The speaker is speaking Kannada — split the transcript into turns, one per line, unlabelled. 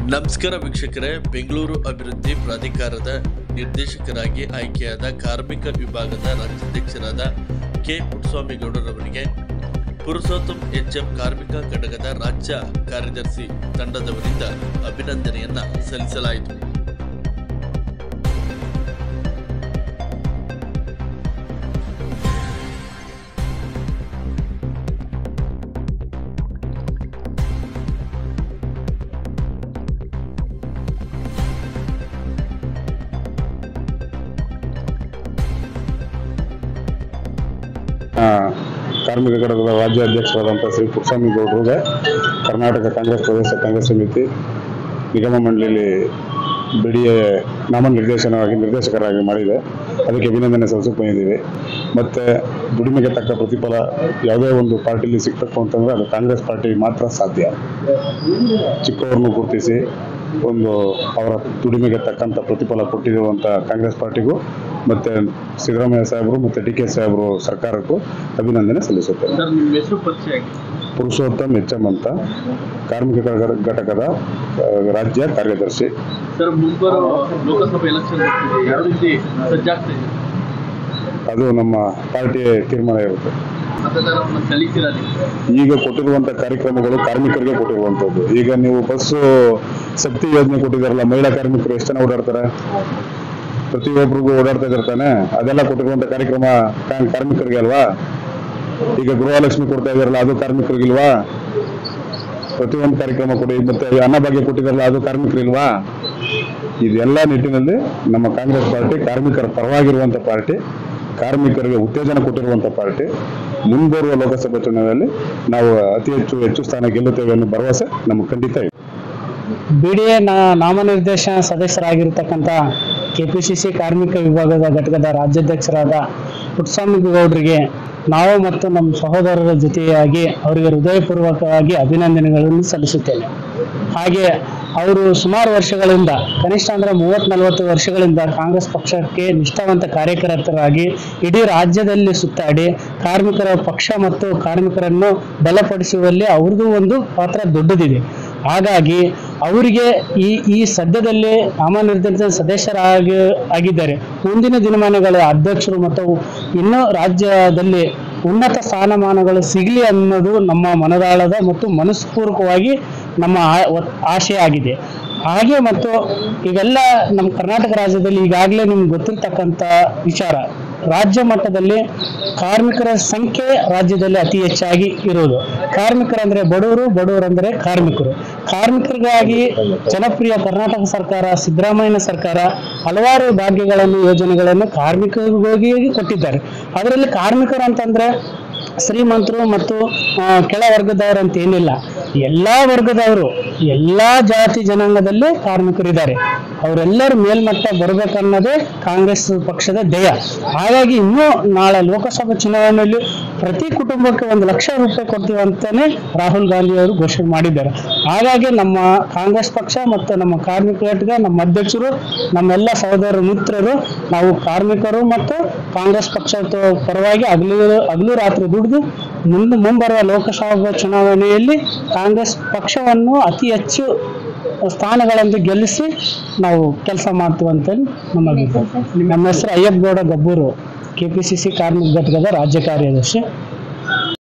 ನಮಸ್ಕಾರ ವೀಕ್ಷಕರೇ ಬೆಂಗಳೂರು ಅಭಿವೃದ್ಧಿ ಪ್ರಾಧಿಕಾರದ ನಿರ್ದೇಶಕರಾಗಿ ಆಯ್ಕೆಯಾದ ಕಾರ್ಮಿಕ ವಿಭಾಗದ ರಾಜ್ಯಾಧ್ಯಕ್ಷರಾದ ಕೆ ಪುಟ್ಟಸ್ವಾಮಿಗೌಡರವರಿಗೆ ಪುರುಷೋತ್ತಮ್ ಎಚ್ಎಂ ಕಾರ್ಮಿಕ ಘಟಕದ ರಾಜ್ಯ ಕಾರ್ಯದರ್ಶಿ ತಂಡದವರಿಂದ ಅಭಿನಂದನೆಯನ್ನ ಸಲ್ಲಿಸಲಾಯಿತು
ಆ, ಕಾರ್ಮಿಕ ಘಟಕದ ರಾಜ್ಯ ಅಧ್ಯಕ್ಷರಾದಂಥ ಶ್ರೀ ಪುಟ್ಟಸ್ವಾಮಿ ಗೌಡ್ರಿಗೆ ಕರ್ನಾಟಕ ಕಾಂಗ್ರೆಸ್ ಪ್ರದೇಶ ಕಾಂಗ್ರೆಸ್ ಸಮಿತಿ ನಿಗಮ ಮಂಡಳಿಯಲ್ಲಿ ಬಿಡಿಎ ನಾಮನಿರ್ದೇಶನವಾಗಿ ನಿರ್ದೇಶಕರಾಗಿ ಮಾಡಿದೆ ಅದಕ್ಕೆ ಅಭಿನಂದನೆ ಸಲ್ಲಿಸಕ್ಕೆ ಬಂದಿದ್ದೀವಿ ಮತ್ತು ದುಡಿಮೆಗೆ ತಕ್ಕ ಪ್ರತಿಫಲ ಯಾವುದೇ ಒಂದು ಪಾರ್ಟಿಲಿ ಸಿಗಬೇಕು ಅಂತಂದರೆ ಅದು ಕಾಂಗ್ರೆಸ್ ಪಾರ್ಟಿ ಮಾತ್ರ ಸಾಧ್ಯ ಚಿಕ್ಕವ್ರನ್ನು ಗುರುತಿಸಿ ಒಂದು ಅವರ ದುಡಿಮೆಗೆ ತಕ್ಕಂಥ ಪ್ರತಿಫಲ ಕೊಟ್ಟಿರುವಂಥ ಕಾಂಗ್ರೆಸ್ ಪಾರ್ಟಿಗೂ ಮತ್ತು ಸಿದ್ದರಾಮಯ್ಯ ಸಾಹೇಬರು ಮತ್ತು ಡಿ ಕೆ ಸಾಹೇಬರು ಸರ್ಕಾರಕ್ಕೂ ಅಭಿನಂದನೆ ಸಲ್ಲಿಸುತ್ತೇನೆ
ಸರ್ ನಿಮ್ಮ ಹೆಸರು ಪರಿಚಯ ಆಗಿ
ಪುರುಷೋತ್ತಮ್ ಎಚ್ ಎಂ ಅಂತ ಕಾರ್ಮಿಕ ಘಟಕ- ಘಟಕದ ಆ, ರಾಜ್ಯ ಕಾರ್ಯದರ್ಶಿ
ಸರ್ ಮುಂಬರುವ ಲೋಕಸಭೆ ಎಲೆಕ್ಷನ್ ಯಾವ ರೀತಿ ಸಜ್ಜಾಗ್ತಾ ಇದೆ
ಅದು ನಮ್ಮ ಪಾರ್ಟಿಯ ತೀರ್ಮಾನ ಇರುತ್ತೆ
ಮತದಾರರನ್ನ ಸಲ್ಲಿಸಿರ
ಈಗ ಕೊಟ್ಟಿರುವಂಥ ಕಾರ್ಯಕ್ರಮಗಳು ಕಾರ್ಮಿಕರಿಗೆ ಕೊಟ್ಟಿರುವಂಥದ್ದು ಈಗ ನೀವು ಬಸ್ಸು ಶಕ್ತಿ ಯೋಜನೆ ಕೊಟ್ಟಿದ್ದಾರಲ್ಲ ಮಹಿಳಾ ಕಾರ್ಮಿಕರು ಎಷ್ಟು ಜನ ಓಡಾಡ್ತಾರೆ ಪ್ರತಿಯೊಬ್ಬರಿಗೂ ಓಡಾಡ್ತಾ ಇದ್ದಾರೆ ತಾನೆ ಅದೆಲ್ಲ ಕೊಟ್ಟಿರುವಂಥ ಕಾರ್ಯಕ್ರಮ ಕಾ- ಕಾರ್ಮಿಕರಿಗೆ ಅಲ್ವಾ ಈಗ ಗೃಹಲಕ್ಷ್ಮಿ ಕೊಡ್ತಾ ಇದಾರಲ್ಲ ಅದು ಕಾರ್ಮಿಕರಿಗಿಲ್ವಾ ಪ್ರತಿಯೊಂದು ಕಾರ್ಯಕ್ರಮ ಕೊಡಿ ಮತ್ತೆ ಅನ್ನಭಾಗ್ಯ ಕೊಟ್ಟಿದಾರಲ್ಲ ಅದು ಕಾರ್ಮಿಕರಿಲ್ವಾ ಇದೆಲ್ಲ ನಿಟ್ಟಿನಲ್ಲಿ ನಮ್ಮ ಕಾಂಗ್ರೆಸ್ ಪಾರ್ಟಿ ಕಾರ್ಮಿಕರ ಪರವಾಗಿರುವಂಥ ಪಾರ್ಟಿ ಕಾರ್ಮಿಕರಿಗೆ ಉತ್ತೇಜನ ಕೊಟ್ಟಿರುವಂಥ ಪಾರ್ಟಿ ಮುಂಬರುವ ಲೋಕಸಭೆ ಚುನಾವಣೆಯಲ್ಲಿ ನಾವು ಅತಿ ಹೆಚ್ಚು ಹೆಚ್ಚು ಸ್ಥಾನ ಗೆಲ್ಲುತ್ತೇವೆ ಅನ್ನೋ ಭರವಸೆ ನಮಗೆ ಖಂಡಿತ ಇದೆ
ಬಿ ಡಿ ಎ ನಾಮನಿರ್ದೇಶನ ಸದಸ್ಯರಾಗಿರ್ತಕ್ಕಂಥ ಕೆ ಪಿ ಸಿ ಸಿ ಕಾರ್ಮಿಕ ವಿಭಾಗದ ಘಟಕದ ರಾಜ್ಯಾಧ್ಯಕ್ಷರಾದ ಪುಟ್ಟಸ್ವಾಮಿ ಗೌಡರಿಗೆ ನಾವು ಮತ್ತು ನಮ್ಮ ಸಹೋದರರ ಜೊತೆಯಾಗಿ ಅವರಿಗೆ ಹೃದಯಪೂರ್ವಕವಾಗಿ ಅಭಿನಂದನೆಗಳನ್ನು ಸಲ್ಲಿಸುತ್ತೇನೆ ಹಾಗೆ ಅವರು ಸುಮಾರು ವರ್ಷಗಳಿಂದ ಕನಿಷ್ಠ ಅಂದರೆ ಮೂವತ್ತ್ ನಲವತ್ತು ವರ್ಷಗಳಿಂದ ಕಾಂಗ್ರೆಸ್ ಪಕ್ಷಕ್ಕೆ ನಿಷ್ಠಾವಂತ ಕಾರ್ಯಕರ್ತರಾಗಿ ಇಡೀ ರಾಜ್ಯದಲ್ಲಿ ಸುತ್ತಾಡಿ ಕಾರ್ಮಿಕರ ಪಕ್ಷ ಮತ್ತು ಕಾರ್ಮಿಕರನ್ನು ಬಲಪಡಿಸುವಲ್ಲಿ ಅವ್ರದ್ದು ಒಂದು ಪಾತ್ರ ದೊಡ್ಡದಿದೆ ಹಾಗಾಗಿ ಅವರಿಗೆ ಈ ಈ ಸದ್ಯದಲ್ಲಿ ನಾಮನಿರ್ದೇಶನ ಸದಸ್ಯರಾಗಿ ಆಗಿದ್ದಾರೆ ಮುಂದಿನ ದಿನಮಾನಗಳ ಅಧ್ಯಕ್ಷರು ಮತ್ತು ಇನ್ನೂ ರಾಜ್ಯದಲ್ಲಿ ಉನ್ನತ ಸ್ಥಾನಮಾನಗಳು ಸಿಗಲಿ ಅನ್ನೋದು ನಮ್ಮ ಮನದಾಳದ ಮತ್ತು ಮನಸ್ಪೂರ್ವಕವಾಗಿ ನಮ್ಮ ಆ- ಒತ್- ಆಶಯ ಆಗಿದೆ ಹಾಗೆ ಮತ್ತು ಇವೆಲ್ಲ ನಮ್ಮ ಕರ್ನಾಟಕ ರಾಜ್ಯದಲ್ಲಿ ಈಗಾಗಲೇ ನಿಮ್ಗೆ ಗೊತ್ತಿರ್ತಕ್ಕಂಥ ವಿಚಾರ ರಾಜ್ಯ ಮಟ್ಟದಲ್ಲಿ ಕಾರ್ಮಿಕರ ಸಂಖ್ಯೆ ರಾಜ್ಯದಲ್ಲಿ ಅತಿ ಹೆಚ್ಚಾಗಿ ಇರೋದು ಕಾರ್ಮಿಕರಂದ್ರೆ ಬಡವರು ಬಡವರಂದ್ರೆ ಕಾರ್ಮಿಕರು ಕಾರ್ಮಿಕರಿಗಾಗಿ ಜನಪ್ರಿಯ ಕರ್ನಾಟಕ ಸರ್ಕಾರ ಸಿದ್ದರಾಮಯ್ಯನ ಸರ್ಕಾರ ಹಲವಾರು ಭಾಗ್ಯಗಳನ್ನು ಯೋಜನೆಗಳನ್ನು ಕಾರ್ಮಿಕರಿಗಾಗಿ ಕೊಟ್ಟಿದ್ದಾರೆ ಅದರಲ್ಲಿ ಕಾರ್ಮಿಕರು ಅಂತಂದ್ರೆ ಶ್ರೀಮಂತರು ಮತ್ತು ಆ, ಕೆಳ ವರ್ಗದವರು ಅಂತ ಏನಿಲ್ಲ ಎಲ್ಲ ವರ್ಗದವರು ಎಲ್ಲ ಜಾತಿ ಜನಾಂಗದಲ್ಲಿ ಕಾರ್ಮಿಕರಿದ್ದಾರೆ ಅವರೆಲ್ಲರೂ ಮೇಲ್ಮಟ್ಟ ಬರಬೇಕನ್ನೋದೇ ಕಾಂಗ್ರೆಸ್ ಪಕ್ಷದ ಧ್ಯೇಯ ಹಾಗಾಗಿ ಇನ್ನೂ ನಾಳೆ ಲೋಕಸಭಾ ಚುನಾವಣೆಯಲ್ಲಿ ಪ್ರತಿ ಕುಟುಂಬಕ್ಕೆ ಒಂದು ಲಕ್ಷ ರೂಪಾಯಿ ಕೊಡ್ತೀವಿ ಅಂತಾನೆ ರಾಹುಲ್ ಗಾಂಧಿ ಅವರು ಘೋಷಣೆ ಮಾಡಿದ್ದಾರೆ ಹಾಗಾಗಿ ನಮ್ಮ ಕಾಂಗ್ರೆಸ್ ಪಕ್ಷ ಮತ್ತು ನಮ್ಮ ಕಾರ್ಮಿಕ ಘಟಕ ನಮ್ಮ ಅಧ್ಯಕ್ಷರು ನಮ್ಮೆಲ್ಲ ಸಹೋದರ ಮಿತ್ರರು ನಾವು ಕಾರ್ಮಿಕರು ಮತ್ತು ಕಾಂಗ್ರೆಸ್ ಪಕ್ಷದ ಪರವಾಗಿ ಹಗಲು ಹಗಲು ರಾತ್ರಿ ದುಡಿದು ಮುಂದೆ ಮುಂಬರುವ ಲೋಕಸಭಾ ಚುನಾವಣೆಯಲ್ಲಿ ಕಾಂಗ್ರೆಸ್ ಪಕ್ಷವನ್ನು ಅತಿ ಹೆಚ್ಚು ಸ್ಥಾನಗಳನ್ನು ಗೆಲ್ಲಿಸಿ ನಾವು ಕೆಲಸ ಮಾಡ್ತೀವಿ ಅಂತೇಳಿ ನಮ್ಮ ಅಭಿಪ್ರಾಯ ನಮ್ಮ ಹೆಸರು Ayyappagowda Gabbur K P C C ಕಾರ್ಮಿಕ ಘಟಕದ ರಾಜ್ಯ ಕಾರ್ಯದರ್ಶಿ